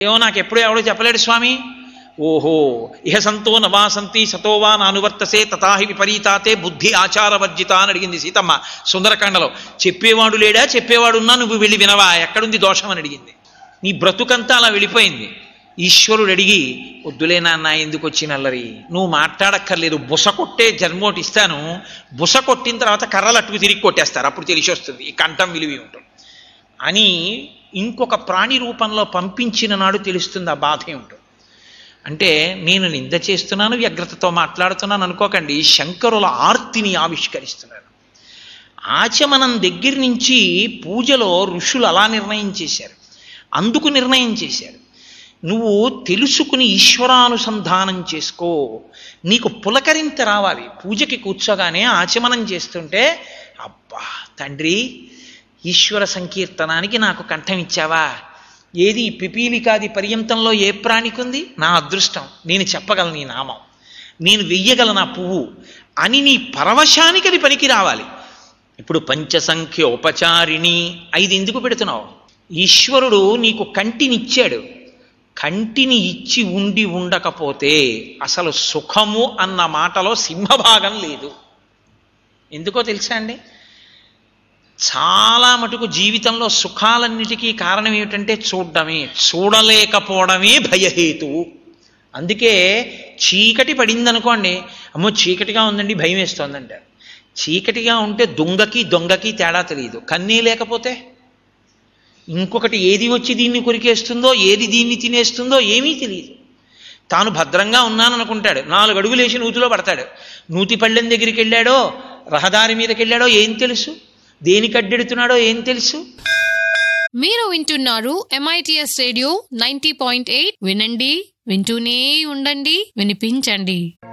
ఏమో నాకు ఎప్పుడు ఎవడో చెప్పలేడు స్వామి ఓహో ఇహ సంతో నవాసంతి సతోవా నానువర్తసే తథాహి విపరీతాతే బుద్ధి ఆచారవర్జిత అని అడిగింది సీతమ్మ సుందరకాండలో చెప్పేవాడు లేడా చెప్పేవాడున్నా నువ్వు వెళ్ళి వినవా ఎక్కడుంది దోషం అని అడిగింది నీ బ్రతుకంతా అలా వెళ్ళిపోయింది ఈశ్వరుడు అడిగి వద్దులే నాన్న ఎందుకు వచ్చిన అల్లరి నువ్వు మాట్లాడక్కర్లేదు బుస కొట్టే జన్మోటి ఇస్తాను బుస కొట్టిన తర్వాత కర్రలు అట్టుకు తిరిగి కొట్టేస్తారు అప్పుడు తెలిసి వస్తుంది ఈ కంఠం విలువి ఉంటుంది అని ఇంకొక ప్రాణి రూపంలో పంపించిన నాడు తెలుస్తుంది ఆ బాధ ఏమిటో అంటే నేను నింద చేస్తున్నాను వ్యగ్రతతో మాట్లాడుతున్నాను అనుకోకండి శంకరుల ఆర్తిని ఆవిష్కరిస్తున్నాను ఆచమనం దగ్గర నుంచి పూజలో ఋషులు అలా నిర్ణయం చేశారు అందుకు నిర్ణయం చేశారు నువ్వు తెలుసుకుని ఈశ్వరానుసంధానం చేసుకో నీకు పులకరింత రావాలి పూజకి కూర్చోగానే ఆచమనం చేస్తుంటే అబ్బా తండ్రి ఈశ్వర సంకీర్తనానికి నాకు కంఠం ఇచ్చావా ఏది పిపీలికాది పర్యంతంలో ఏ ప్రాణికుంది నా అదృష్టం నేను చెప్పగలను నీ నామం నేను వెయ్యగల నా పువ్వు అని నీ పరవశానికి అది పనికి రావాలి ఇప్పుడు పంచసంఖ్య ఉపచారిణి ఐదు ఎందుకు పెడుతున్నావు ఈశ్వరుడు నీకు కంటినిచ్చాడు కంటిని ఇచ్చి ఉండి ఉండకపోతే అసలు సుఖము అన్న మాటలో సింహభాగం లేదు ఎందుకో తెలుసా అండి చాలా మటుకు జీవితంలో సుఖాలన్నిటికీ కారణం ఏమిటంటే చూడడమే చూడలేకపోవడమే భయహేతువు అందుకే చీకటి పడిందనుకోండి అమ్మో చీకటిగా ఉందండి భయం వేస్తోందంటారు చీకటిగా ఉంటే దొంగకి దొంగకి తేడా తెలియదు కన్నీ లేకపోతే ఇంకొకటి ఏది వచ్చి దీన్ని కొరికేస్తుందో ఏది దీన్ని తినేస్తుందో ఏమీ తెలియదు తాను భద్రంగా ఉన్నాననుకుంటాడు నాలుగు అడుగులు వేసి నూతిలో పడతాడు నూతి పళ్ళెం దగ్గరికి వెళ్ళాడో రహదారి మీదకి వెళ్ళాడో ఏం తెలుసు దేనికి అడ్డెడుతున్నాడో ఏం తెలుసు మీరు వింటున్నారు MITS radio ninety point eight వినండి వింటూనే ఉండండి వినిపించండి